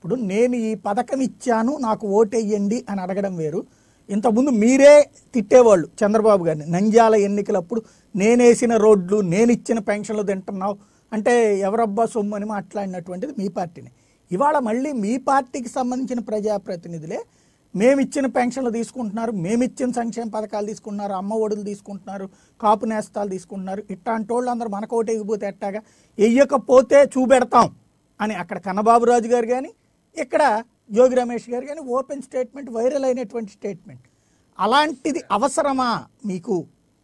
ఇప్పుడు నేను ఈ పథకం ఇచ్చాను నాకు ఓటేయండి అని అడగడం వేరు ఇంతకుముందు మీరే తిట్టేవాళ్ళు చంద్రబాబు గారిని నంద్యాల ఎన్నికలప్పుడు నేనేసిన రోడ్లు నేను ఇచ్చిన పెన్షన్లు తింటున్నావు అంటే ఎవరబ్బా సొమ్ము అని మాట్లాడినటువంటిది మీ పార్టీని ఇవాళ మళ్ళీ మీ పార్టీకి సంబంధించిన ప్రజాప్రతినిధులే మేమిచ్చిన పెన్షన్లు తీసుకుంటున్నారు మేమిచ్చిన సంక్షేమ పథకాలు తీసుకుంటున్నారు అమ్మ ఒడులు తీసుకుంటున్నారు కాపు నేస్తాలు తీసుకుంటున్నారు ఇట్లాంటి వాళ్ళు అందరూ మనకు ఓటు ఎగిపోతే ఎట్టాగా వెయ్యకపోతే చూపెడతాం అని అక్కడ కన్నబాబురాజు గారు కానీ ఇక్కడ యోగి రమేష్ గారు కానీ ఓపెన్ స్టేట్మెంట్ వైరల్ అయినటువంటి స్టేట్మెంట్ అలాంటిది అవసరమా మీకు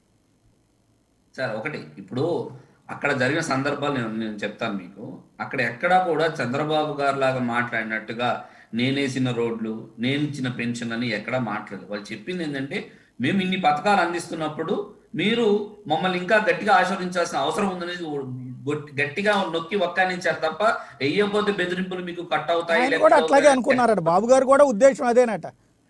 సార్ ఒకటి ఇప్పుడు అక్కడ జరిగిన సందర్భాలు నేను నేను చెప్తాను మీకు అక్కడ ఎక్కడా కూడా చంద్రబాబు గారు లాగా మాట్లాడినట్టుగా నేనేసిన రోడ్లు నేను ఇచ్చిన పెన్షన్ అని ఎక్కడా మాట్లాడలేదు వాళ్ళు చెప్పింది ఏంటంటే మేము ఇన్ని పథకాలు అందిస్తున్నప్పుడు మీరు మమ్మల్ని ఇంకా గట్టిగా ఆశీర్వదించాల్సిన అవసరం ఉందనేది గొట్- గట్టిగా నొక్కి ఒక్కానించారు తప్ప వెయ్యకపోతే బెదిరింపులు మీకు కట్ అవుతాయి ఆయన లేకపోతే కూడా అట్లాగే అనుకున్నారట బాబు గారు కూడా ఉద్దేశం అదేనట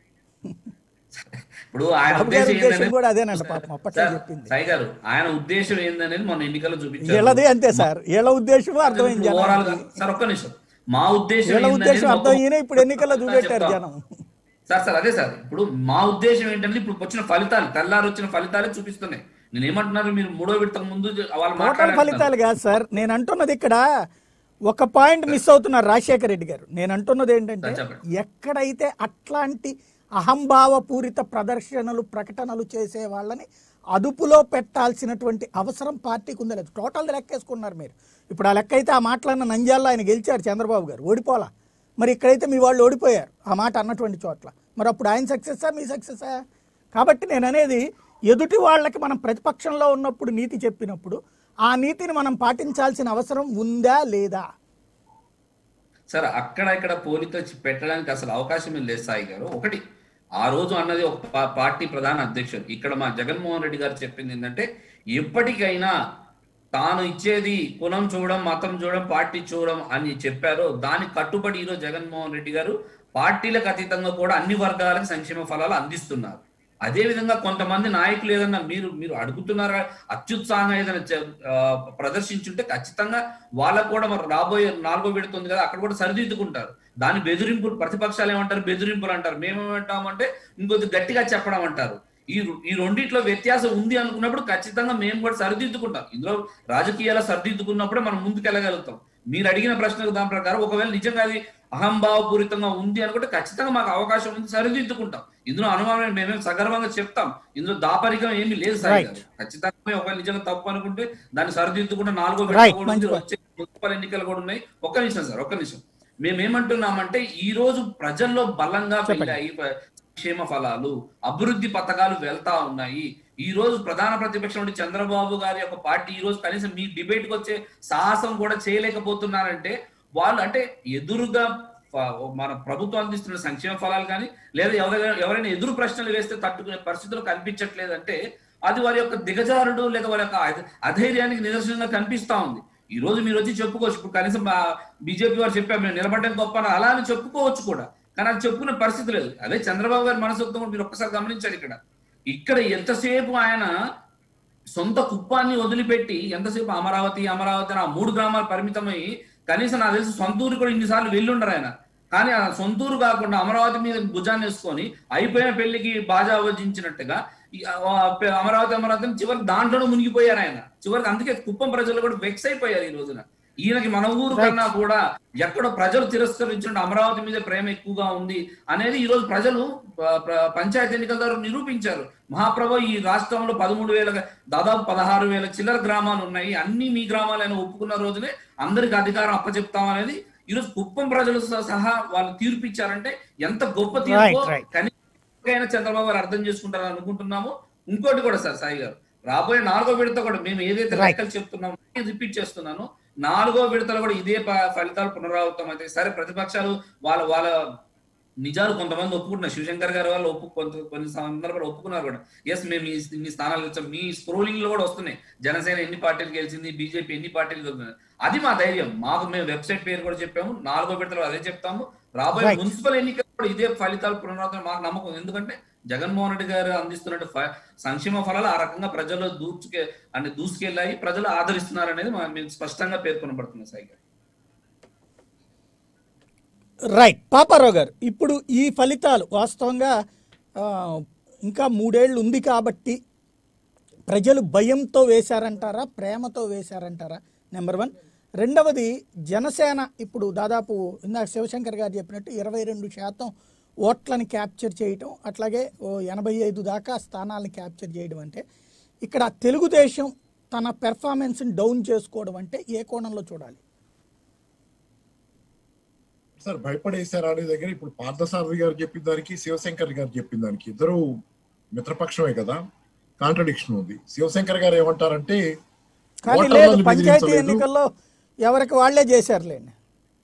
ఇప్పుడు ఆయన బాబు గారి ఉద్దేశం ఉద్దేశం ఏంటనేది- కూడా అదేనంట పాపం అప్పట్లో సార్, చెప్పింది సాయి గారు ఆయన ఉద్దేశం ఏందనేది మొన్న ఎన్నికల్లో చూపించారు వీళ్ళది అంతే సార్ వీళ్ళ ఉద్దేశం అర్థమైంది ఇప్పుడు overall గా- జనానికి. సార్ ఒక్క నిమిషం మా ఉద్దేశం వీళ్ళ ఏందనేది ఉద్దేశం మొత్తం- అర్థం ఈయన ఇప్పుడు ఎన్నికల్లో చూపెట్టారు చెప్తాం. జనం సార్ సార్ అదే సార్ ఇప్పుడు మా ఉద్దేశం ఏంటంటే ఇప్పుడు వచ్చిన ఫలితాలు తెల్లారు వచ్చిన ఫలితాలే చూపిస్తున్నాయి నేను ఏమంటున్నారు మీరు మూడో విడతకు ముందు వాళ్ళు టోటల్ మాట్లాడారు ఫలితాలు కాదు సార్ నేను అంటున్నది ఇక్కడ ఒక పాయింట్ మిస్ అవుతున్నారు రాజశేఖర రెడ్డి గారు నేను అంటున్నది ఏంటంటే సార్, చెప్పండి. ఎక్కడైతే అట్లాంటి అహంభావపూరిత ప్రదర్శనలు ప్రకటనలు చేసే వాళ్ళని అదుపులో పెట్టాల్సినటువంటి అవసరం పార్టీకి ఉందా లేదు టోటల్ లెక్కేసుకున్నారు మీరు ఇప్పుడు ఆ లెక్క అయితే ఆ మాటలన్న నంద్యాలలో ఆయన గెలిచారు చంద్రబాబు గారు ఓడిపోలా మరి ఇక్కడైతే మీ వాళ్ళు ఓడిపోయారు ఆ మాట అన్నటువంటి చోట్ల మరి అప్పుడు ఆయన సక్సెస్సా మీ సక్సెస్సా కాబట్టి నేను అనేది ఎదుటి వాళ్ళకి మనం ప్రతిపక్షంలో ఉన్నప్పుడు నీతి చెప్పినప్పుడు ఆ నీతిని మనం పాటించాల్సిన అవసరం ఉందా లేదా సార్ అక్కడ ఇక్కడ పోలిక చి- పెట్టడానికి అసలు అవకాశం లేదు సాయి గారు ఒకటి ఆ రోజు అన్నది ఒక పా- పార్టీ ప్రధాన అధ్యక్షుడు ఇక్కడ మా జగన్మోహన్ రెడ్డి గారు చెప్పింది ఏంటంటే ఎప్పటికైనా తాను ఇచ్చేది కులం చూడడం మతం చూడడం పార్టీ చూడడం అని చెప్పారో దానికి కట్టుబడి ఈరోజు జగన్మోహన్ రెడ్డి గారు పార్టీలకు అతీతంగా కూడా అన్ని వర్గాలకు సంక్షేమ ఫలాలు అందిస్తున్నారు అదే విధంగా కొంతమంది నాయకులు ఏదన్నా మీరు మీరు అడుగుతున్నారా అత్యుత్సాహంగా ఏదైనా చే- ఆ, ప్రదర్శించుంటే ఖచ్చితంగా వాళ్ళకు కూడా మరి రాబోయే నాలుగో విడుతుంది కదా అక్కడ కూడా సరిదిద్దుకుంటారు దాని బెదిరింపులు ప్రతిపక్షాలు ఏమంటారు బెదిరింపులు అంటారు మేమేమంటామంటే ఇంకొద్ది గట్టిగా చెప్పడం అంటారు ఈ రు- ఈ రెండిట్లో వ్యత్యాసం ఉంది అనుకున్నప్పుడు ఖచ్చితంగా మేము కూడా సరిదిద్దుకుంటాం ఇందులో రాజకీయాలు సరిదిద్దుకున్నప్పుడే మనం ముందుకు వెళ్ళగలుగుతాం మీరు అడిగిన ప్రశ్నకు దాని ప్రకారం ఒకవేళ నిజంగా అది అహంభావపూరితంగా ఉంది అనుకుంటే ఖచ్చితంగా మాకు అవకాశం ఉంది సరిదిద్దుకుంటాం ఇందులో అనుమానం మేమేం సగర్వంగా చెప్తాం ఇందులో దాపరికం ఏమీ లేదు సార్ Right. ఖచ్చితంగా మేము ఒకవేళ నిజంగా తప్పు అనుకుంటే దాన్ని సరిదిద్దుకుంటే నాలుగో Right, విడత కూడా ఉంది. మంచి point. వచ్చే మున్సిపల్ ఎన్నికలు కూడా ఉన్నాయి ఒక్క నిమిషం సార్ ఒక్క నిమిషం మేమేమంటున్నామంటే ఈ రోజు ప్రజల్లో బలంగా చెప్పండి. వెళ్ళాయి ప- సంక్షేమ ఫలాలు అభివృద్ధి పథకాలు వెళ్తా ఉన్నాయి ఈ రోజు ప్రధాన ప్రతిపక్షం నుండి చంద్రబాబు గారి యొక్క పార్టీ ఈ రోజు కనీసం మీ డిబేట్ కి వచ్చే సాహసం కూడా చేయలేకపోతున్నారంటే వాళ్ళు అంటే ఎదురుగా ఫ- మన ప్రభుత్వం అందిస్తున్న సంక్షేమ ఫలాలు కానీ లేదా ఎవరైనా ఎవరైనా ఎదురు ప్రశ్నలు వేస్తే తట్టుకునే పరిస్థితులు కనిపించట్లేదంటే అది వారి యొక్క దిగజారుడు లేదా వారి యొక్క అధ- అధైర్యానికి నిదర్శనంగా కనిపిస్తా ఉంది ఈ రోజు మీరు వచ్చి చెప్పుకోవచ్చు ఇప్పుడు కనీసం బీజేపీ వారు చెప్పారు మేము నిలబడడం గొప్ప అని అలా అని చెప్పుకోవచ్చు కూడా కానీ అది చెప్పుకునే పరిస్థితి లేదు అదే చంద్రబాబు గారి మనసుతో కూడా మీరు ఒక్కసారి గమనించారు ఇక్కడ ఇక్కడ ఎంతసేపు ఆయన సొంత కుప్పాన్ని వదిలిపెట్టి ఎంతసేపు అమరావతి అమరావతి అని ఆ మూడు గ్రామాలు పరిమితమై కనీసం నాకు తెలిసి సొంత ఊరు కూడా ఇన్నిసార్లు వెళ్ళుండరు ఆయన కానీ ఆ సొంత ఊరు కాకుండా అమరావతి మీద భుజాన్ని వేసుకొని అయిపోయిన పెళ్లికి బాజా ఆలోచించినట్టుగా ఈ ఆ పె- అమరావతి అమరావతి అని చివరికి దాంట్లోనే మునిగిపోయారు ఆయన చివరికి అందుకే కుప్పం ప్రజలు కూడా వెక్స్ అయిపోయారు ఈ రోజున ఈయనకి మన ఊరు కన్నా కూడా ఎక్కడో ప్రజలు తిరస్కరించిన అమరావతి మీద ప్రేమ ఎక్కువగా ఉంది అనేది ఈ రోజు ప్రజలు ప- ప్ర- పంచాయతీ ఎన్నికల ద్వారా నిరూపించారు మహాప్రభు ఈ రాష్ట్రంలో పదమూడు వేల దాదాపు పదహారు వేల చిల్లర గ్రామాలు ఉన్నాయి అన్ని మీ గ్రామాలైనా ఒప్పుకున్న రోజునే అందరికి అధికారం అప్పచెప్తాం అనేది ఈరోజు కుప్పం ప్రజలు స- సహా వాళ్ళు తీర్పు ఇచ్చారంటే ఎంత గొప్ప తీర్పు Right, right. కనీసం చంద్రబాబు గారు అర్థం చేసుకుంటారని అనుకుంటున్నాము ఇంకోటి కూడా సార్ సాయి గారు రాబోయే నాలుగో విడత కూడా మేము ఏదైతే Right. లెక్కలు చెప్తున్నామో రిపీట్ చేస్తున్నాను నాలుగో విడతలో కూడా ఇదే ప- ఫలితాలు పునరావృతం అయితే సరే ప్రతిపక్షాలు వాళ్ళ వాళ్ళ నిజాలు కొంతమంది ఒప్పుకుంటున్నారు శివశంకర్ గారు వాళ్ళు ఒప్పు కొంత కొన్ని సందర్భాలు ఒప్పుకున్నారు కూడా ఎస్ మేము ఈ- ఇన్ని స్థానాలు ఇచ్చాం మీ స్క్రోలింగ్ లో కూడా వస్తున్నాయి జనసేన ఎన్ని పార్టీలు గెలిచింది బీజేపీ ఎన్ని పార్టీలు గెలిచింది అది మా ధైర్యం మాకు మేము వెబ్సైట్ పేరు కూడా చెప్పాము నాలుగో విడతలో అదే చెప్తాము రాబోయే Right. మున్సిపల్ ఎన్నికలు కూడా ఇదే ఫలితాలు పునరావృతం మాకు నమ్మకం ఎందుకంటే జగన్మోహన్ రెడ్డి గారు అందిస్తున్న ఫ- సంక్షేమ ఫలాలు ఆ రకంగా ప్రజల్లో దూచుకే అంటే దూసుకెళ్ళాయి ప్రజలు ఆదరిస్తున్నారు అనేది మా- మేము స్పష్టంగా పేర్కొనబడుతుంది సాయి గారు రైట్ పాపారావు గారు ఇప్పుడు ఈ ఫలితాలు వాస్తవంగా ఆ, ఇంకా మూడేళ్ళు ఉంది కాబట్టి ప్రజలు భయంతో వేశారంటారా ప్రేమతో వేశారంటారా నెంబర్ వన్ రెండవది జనసేన ఇప్పుడు దాదాపు ఇందాక శివశంకర్ గారు చెప్పినట్టు ఇరవై రెండు శాతం ఓట్లని క్యాప్చర్ చేయటం అట్లాగే ఓ ఎనభై ఐదు దాకా స్థానాలను క్యాప్చర్ చేయడం అంటే ఇక్కడ తెలుగుదేశం తన పెర్ఫార్మెన్స్ని డౌన్ చేసుకోవడం అంటే ఏ కోణంలో చూడాలి సార్ భయపడేశారా అనే దగ్గర ఇప్పుడు పార్థసారథి గారు చెప్పిన దానికి శివశంకర్ గారు చెప్పిన దానికి ఇద్దరు మిత్రపక్షమే కదా కాంట్రడిక్షన్ ఉంది శివశంకర్ గారు ఏమంటారంటే కానీ ఓటర్లను లేదు పంచాయతీ బెదిరించలేదు. ఎన్నికల్లో ఎవరికి వాళ్లే చేశారులేండి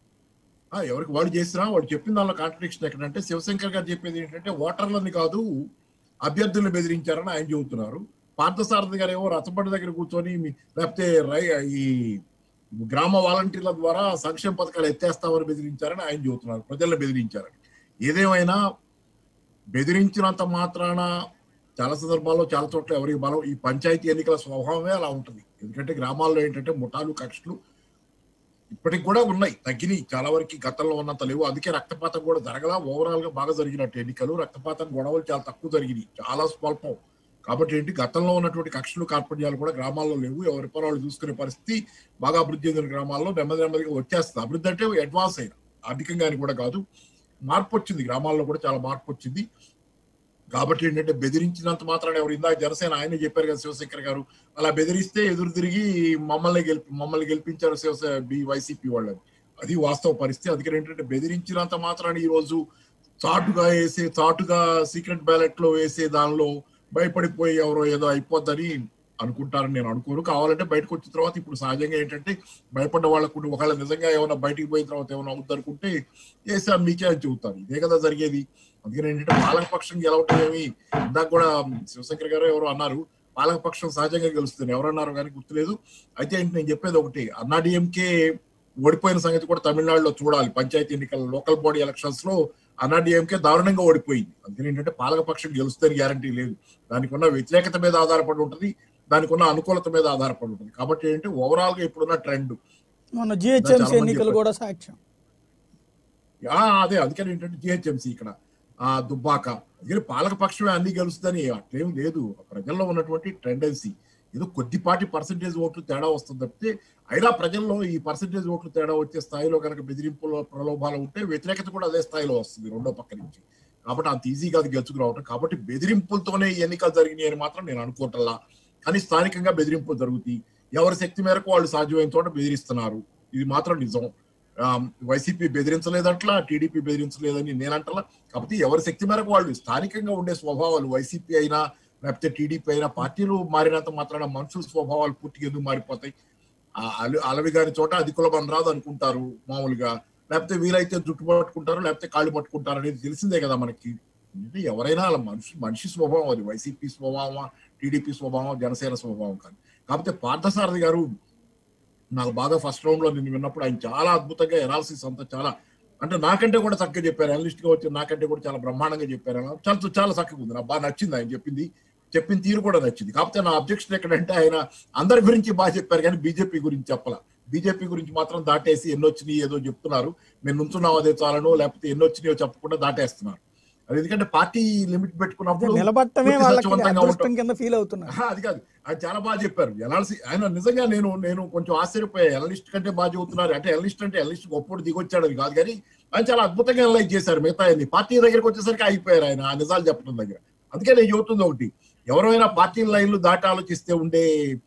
ఆ, ఎవరికి వాడు చేసినా వాడు చెప్పిన దానిలో కాంట్రడిక్షన్ ఎక్కడంటే శివశంకర్ గారు చెప్పేది ఏంటంటే ఓటర్లని కాదు అభ్యర్థులను బెదిరించారని ఆయన చెబుతున్నారు పార్థసారథి గారు ఏమో రథపడి దగ్గర కూర్చొని మీ- లేకపోతే రై ఈ గ్రామ వాలంటీర్ల ద్వారా సంక్షేమ పథకాలు ఎత్తేస్తామని బెదిరించారని ఆయన చెబుతున్నారు ప్రజలను బెదిరించారని ఏదేమైనా బెదిరించినంత మాత్రాన చాలా సందర్భాల్లో చాలా చోట్ల ఎవరికి బలం ఈ పంచాయతీ ఎన్నికల స్వభావమే అలా ఉంటుంది ఎందుకంటే గ్రామాల్లో ఏంటంటే ముఠాలు కక్షలు ఇప్పటికి కూడా ఉన్నాయి తగ్గినాయి చాలా వరకు గతంలో ఉన్నంత లేవు అందుకే రక్తపాతం కూడా జరగలా ఓవరాల్ గా బాగా జరిగినట్టు ఎన్నికలు రక్తపాతం గొడవలు చాలా తక్కువ జరిగినాయి చాలా స్వల్పం కాబట్టి ఏంటి గతంలో ఉన్నటువంటి కక్షలు కార్పణ్యాలు కూడా గ్రామాల్లో లేవు ఎవరి పని వాళ్ళు చూసుకునే పరిస్థితి బాగా అభివృద్ధి చెందిన గ్రామాల్లో నెమ్మది నెమ్మదిగా వచ్చేస్తుంది అభివృద్ధి అంటే అడ్వాన్స్ అయిన ఆర్థికంగా అని కూడా కాదు మార్పు వచ్చింది గ్రామాల్లో కూడా చాలా మార్పు వచ్చింది కాబట్టి ఏంటంటే బెదిరించినంత మాత్రాన ఎవరు ఇందాక జనసేన ఆయన చెప్పారు కదా శివశంకర్ గారు అలా బెదిరిస్తే ఎదురు తిరిగి మమ్మల్ని గెలిపి మమ్మల్ని గెలిపించారు శివసే బి వైసీపీ వాళ్ళని అది వాస్తవ పరిస్థితి అందుకని ఏంటంటే బెదిరించినంత మాత్రాన ఈ రోజు చాటుగా వేసే చాటుగా సీక్రెట్ బ్యాలెట్ లో వేసే దానిలో భయపడిపోయి ఎవరో ఏదో అయిపోద్దని అనుకుంటారని నేను అనుకోను కావాలంటే బయటకు వచ్చిన తర్వాత ఇప్పుడు సహజంగా ఏంటంటే భయపడ్డ వాళ్ళకు ఒకవేళ నిజంగా ఏమైనా బయటికి పోయిన తర్వాత ఏమైనా అవుద్ది అనుకుంటే వేసా మీకే అని చెబుతారు ఇదే కదా జరిగేది అందుకని ఏంటంటే పాలకపక్షం గెలవటం ఏమి ఇందాక కూడా శివశంకర్ గారు ఎవరో అన్నారు పాలకపక్షం సహజంగా గెలుస్తుంది ఎవరన్నారు కానీ గుర్తులేదు అయితే ఏంటి నేను చెప్పేది ఒకటి అన్నా డిఎంకే ఓడిపోయిన సంగతి కూడా తమిళనాడులో చూడాలి పంచాయతీ ఎన్నికల లోకల్ బాడీ ఎలక్షన్స్ లో అన్నా డిఎంకే దారుణంగా ఓడిపోయింది అందుకని ఏంటంటే పాలకపక్షం గెలుస్తుందని గ్యారంటీ లేదు దానికి ఉన్న వ్యతిరేకత మీద ఆధారపడి ఉంటుంది దానికి ఉన్న అనుకూలత మీద ఆధారపడి ఉంటుంది కాబట్టి ఏంటంటే ఓవరాల్ గా ఇప్పుడున్న ట్రెండ్ మొన్న చాలా జిహెచ్ఎంసీ మంది ఎన్నికలు చెప్పారు. కూడా సాక్ష్యం ఆ, అదే అందుకని ఏంటంటే జిహెచ్ఎంసీ ఇక్కడ ఆ దుబ్బాక అందుకని పాలక పక్షమే అన్ని గెలుస్తుందని అట్లేం లేదు ప్రజల్లో ఉన్నటువంటి టెండెన్సీ ఏదో కొద్దిపాటి పర్సంటేజ్ ఓట్లు తేడా వస్తుంది తప్పితే అయినా ప్రజల్లో ఈ పర్సంటేజ్ ఓట్లు తేడా వచ్చే స్థాయిలో కనుక బెదిరింపుల ప్రలోభాలు ఉంటే వ్యతిరేకత కూడా అదే స్థాయిలో వస్తుంది రెండో పక్క నుంచి కాబట్టి అంత ఈజీగా అది గెలుచుకురావటం కాబట్టి బెదిరింపులతోనే ఈ ఎన్నికలు జరిగినాయి అని మాత్రం నేను అనుకోవటంలా కానీ స్థానికంగా బెదిరింపులు జరుగుతాయి ఎవరి శక్తి మేరకు వాళ్ళు సాధ్యమైన చోట బెదిరిస్తున్నారు ఇది మాత్రం నిజం వైసీపీ బెదిరించలేదట్లా టీడీపీ బెదిరించలేదని నేనంటలా కాకపోతే ఎవరి శక్తి మేరకు వాళ్ళు స్థానికంగా ఉండే స్వభావాలు వైసీపీ అయినా లేకపోతే టీడీపీ అయినా పార్టీలు మారినంత మాత్రాన మనుషుల స్వభావాలు పూర్తిగా ఎందుకు మారిపోతాయి ఆ అల- అలవి గారి చోట అది కులబం రాదు అనుకుంటారు మామూలుగా లేకపోతే వీలైతే జుట్టు పట్టుకుంటారు లేకపోతే కాళ్ళు పట్టుకుంటారు అనేది తెలిసిందే కదా మనకి అంటే ఎవరైనా అలా మనిషి మనిషి స్వభావం అది వైసీపీ స్వభావం టీడీపీ స్వభావం జనసేన స్వభావం కాదు కాకపోతే పార్థసారథి గారు నాకు బాగా ఫస్ట్ రౌండ్ లో నేను విన్నప్పుడు ఆయన చాలా అద్భుతంగా ఎనాలిసిస్ అంతా చాలా అంటే నాకంటే కూడా చక్కగా చెప్పారు అనలిస్ట్ గా వచ్చి నాకంటే కూడా చాలా బ్రహ్మాండంగా చెప్పారు అలా చాలా చాలా చక్కగా ఉంది నాకు బాగా నచ్చింది ఆయన చెప్పింది చెప్పిన తీరు కూడా నచ్చింది కాకపోతే నా అబ్జెక్షన్ ఎక్కడంటే ఆయన అందరి గురించి బాగా చెప్పారు కానీ బీజేపీ గురించి చెప్పాల బీజేపీ గురించి మాత్రం దాటేసి ఎన్నొచ్చినాయి ఏదో చెప్తున్నారు మేము నుంచున్నాం అదే చాలను లేకపోతే ఎన్నొచ్చినాయో చెప్పకుండా దాటేస్తున్నారు అది ఎందుకంటే పార్టీ లిమిట్ పెట్టుకున్నప్పుడు నిలబట్టమే పూర్తి వాళ్ళకి సత్యవంతంగా అదృష్టం ఉంటాం. కింద ఫీల్ అవుతున్నారు ఆహా, అది కాదు ఆయన చాలా బాగా చెప్పారు ఎనాలిసి ఆయన నిజంగా నేను నేను కొంచెం ఆశ్చర్యపోయా ఎనలిస్ట్ కంటే బాగా చెబుతున్నారు అంటే ఎనలిస్ట్ అంటే ఎనలిస్ట్ గొప్పడు దిగొచ్చాడు అది కాదు కానీ ఆయన చాలా అద్భుతంగా అనలైజ్ చేశారు మిగతా అన్ని పార్టీ దగ్గరికి వచ్చేసరికి అయిపోయారు ఆయన ఆ నిజాలు చెప్పడం దగ్గర అందుకే నేను చెబుతుంది ఒకటి ఎవరైనా పార్టీ లైన్లు దాటి ఆలోచిస్తే ఉండే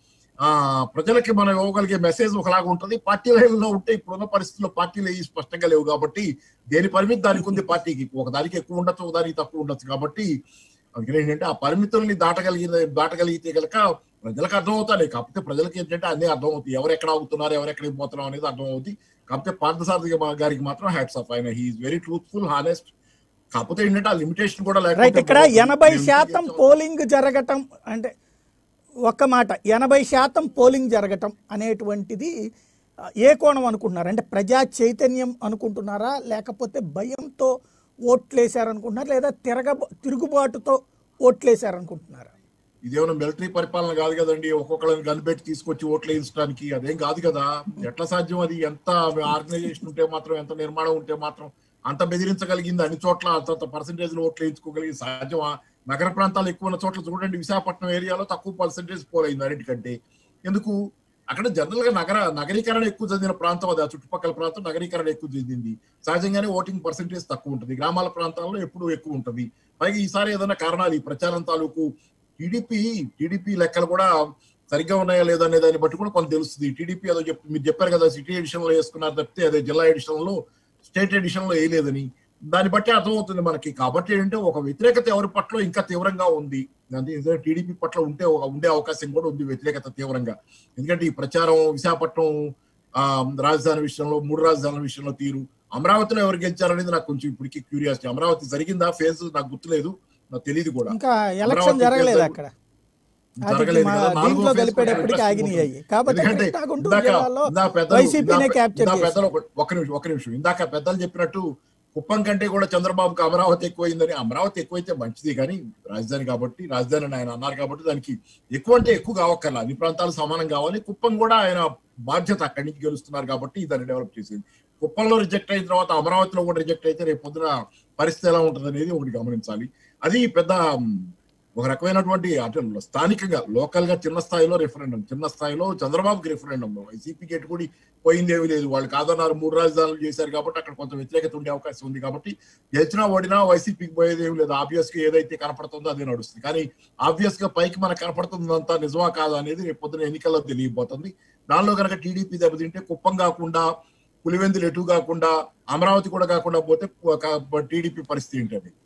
ఆ ప్రజలకి మనం ఇవ్వగలిగే మెసేజ్ ఒకలాగా ఉంటుంది పార్టీ లైన్లో ఉంటే ఇప్పుడున్న పరిస్థితుల్లో పార్టీలు ఏవి స్పష్టంగా లేవు కాబట్టి దేని పరిమితి దానికి ఉంది పార్టీకి ఒక దానికి ఎక్కువ ఉండొచ్చు ఒక దానికి తక్కువ ఉండొచ్చు కాబట్టి అందుకని ఏంటంటే ఆ పరిమితుల్ని దాటగలిగిన దాటగలిగితే కనుక ప్రజలకు అర్థం అవుతాయి కాకపోతే ప్రజలకి ఏంటంటే అన్నీ అర్థం అవుతాయి ఎవరు ఎక్కడ అవుతున్నారు ఎవరు ఎక్కడికి పోతున్నారు అనేది అర్థం అవుతుంది కాకపోతే పార్థసారథి గారికి మాత్రం హ్యాట్స్ ఆఫ్ ఆయన హీఈస్ వెరీ ట్రూత్ఫుల్ హానెస్ట్ కాకపోతే ఏంటంటే ఆ లిమిటేషన్ కూడా రైట్ ఇక్కడ ఎనభై మేము శాతం చేసాం. పోలింగ్ జరగటం అంటే ఒక్క మాట ఎనభై శాతం పోలింగ్ జరగటం అనేటువంటిది ఆ, ఏ కోణం అనుకుంటున్నారు అంటే ప్రజా చైతన్యం అనుకుంటున్నారా లేకపోతే భయంతో ఓట్లేశారనుకుంటున్నారా లేదా తిరగ తిరుగుబాటుతో ఓట్లేశారనుకుంటున్నారా ఇదేమైనా మిలిటరీ పరిపాలన కాదు కదండి ఒక్కొక్కరిని కనిపెట్టి తీసుకొచ్చి ఓట్లు వేయించడానికి అదేం కాదు కదా ఎట్లా సాధ్యం అది ఎంత ఆర్గనైజేషన్ ఉంటే మాత్రం ఎంత నిర్మాణం ఉంటే మాత్రం అంత బెదిరించగలిగింది అన్ని చోట్ల అంత పర్సంటేజ్ ఓట్లు వేయించుకోగలిగింది సాధ్యమా నగర ప్రాంతాలు ఎక్కువ ఉన్న చోట్ల చూడండి విశాఖపట్నం ఏరియాలో తక్కువ పర్సంటేజ్ పోల్ అయింది అన్నిటికంటే ఎందుకు అక్కడ జనరల్ గా నగర నగరీకరణ ఎక్కువ చెందిన ప్రాంతం అది ఆ చుట్టుపక్కల ప్రాంతం నగరీకరణ ఎక్కువ చెందింది సహజంగానే ఓటింగ్ పర్సంటేజ్ తక్కువ ఉంటుంది గ్రామాల ప్రాంతాల్లో ఎప్పుడు ఎక్కువ ఉంటుంది పైగా ఈసారి ఏదైనా కారణాలు ఈ ప్రచారం తాలూకు టీడీపీ టీడీపీ లెక్కలు కూడా సరిగ్గా ఉన్నాయా లేదా అనే దాన్ని బట్టి కూడా కొంత తెలుస్తుంది టీడీపీ ఏదో చెప్పి మీరు చెప్పారు కదా సిటీ ఎడిషన్ లో వేసుకున్నారు తప్పితే అదే జిల్లా ఎడిషన్ లో స్టేట్ ఎడిషన్ లో వేయలేదని దాన్ని బట్టి అర్థమవుతుంది మనకి కాబట్టి ఏంటంటే ఒక వ్యతిరేకత ఎవరి పట్ల ఇంకా తీవ్రంగా ఉంది అంటే టీడీపీ పట్ల ఉంటే ఉండే అవకాశం కూడా ఉంది వ్యతిరేకత తీవ్రంగా ఎందుకంటే ఈ ప్రచారం విశాఖపట్నం ఆ రాజధాని విషయంలో మూడు రాజధానుల విషయంలో తీరు అమరావతిలో ఎవరు గెలిచారనేది నాకు కొంచెం ఇప్పటికీ క్యూరియాసిటీ అమరావతి జరిగిందా ఫేజ్ నాకు గుర్తులేదు నాకు తెలియదు కూడా ఇంకా ఎలక్షన్ అమరావతి జరగలేదు కేసు అక్కడ జరగలేదు మా కదా, నాలుగో దీంట్లో phase కూడా కలిపేటప్పటికి interest ఆగినాయి ఉంటుంది. అయ్యి కాబట్టి ఎందుకంటే కృష్ణా గుంటూరు ఇందాక జిల్లాలో ఇందాక పెద్దలు వైసీపీనే ఇందాక- క్యాప్చర్ ఇందాక చేసింది పెద్దలు ఒక- ఒక్క నిమిషం ఒక్క నిమిషం ఇందాక పెద్దలు చెప్పినట్టు కుప్పం కంటే కూడా చంద్రబాబుకి అమరావతి ఎక్కువైందని అమరావతి ఎక్కువైతే మంచిది కానీ రాజధాని కాబట్టి రాజధాని అని ఆయన అన్నారు కాబట్టి దానికి ఎక్కువ అంటే ఎక్కువ కావక్కర్లా అన్ని ప్రాంతాలు సమానం కావాలి కుప్పం కూడా ఆయన బాధ్యత అక్కడి నుంచి గెలుస్తున్నారు కాబట్టి దాన్ని డెవలప్ చేసింది కుప్పంలో రిజెక్ట్ అయిన తర్వాత అమరావతిలో కూడా రిజెక్ట్ అయితే రేపు పొద్దున పరిస్థితి ఎలా ఉంటుంది అనేది ఒకటి గమనించాలి అది పెద్ద ఉమ్, ఒక రకమైనటువంటి అటు స్థానికంగా లోకల్ గా చిన్న స్థాయిలో రెఫరెండం చిన్న స్థాయిలో చంద్రబాబుకి రెఫరెండం వైసీపీకి ఎటు కూడా పోయింది ఏమీ లేదు వాళ్ళు కాదన్నారు మూడు రాజధానులు చేశారు కాబట్టి అక్కడ కొంత వ్యతిరేకత ఉండే అవకాశం ఉంది కాబట్టి గెలిచినా ఓడినా వైసీపీకి పోయేది ఏమి లేదు ఆబ్వియస్ గా ఏదైతే కనపడుతుందో అదే నడుస్తుంది కానీ ఆబ్వియస్ గా పైకి మనకు కనపడుతుందంతా నిజమా కాదా అనేది రేపు పొద్దున ఎన్నికల్లో తెలియబోతుంది దానిలో కనుక టీడీపీ దెబ్బతింటే కుప్పం కాకుండా పులివెందులు ఎటు కాకుండా అమరావతి కూడా కాకుండా పోతే టీడీపీ పరిస్థితి ఏంటది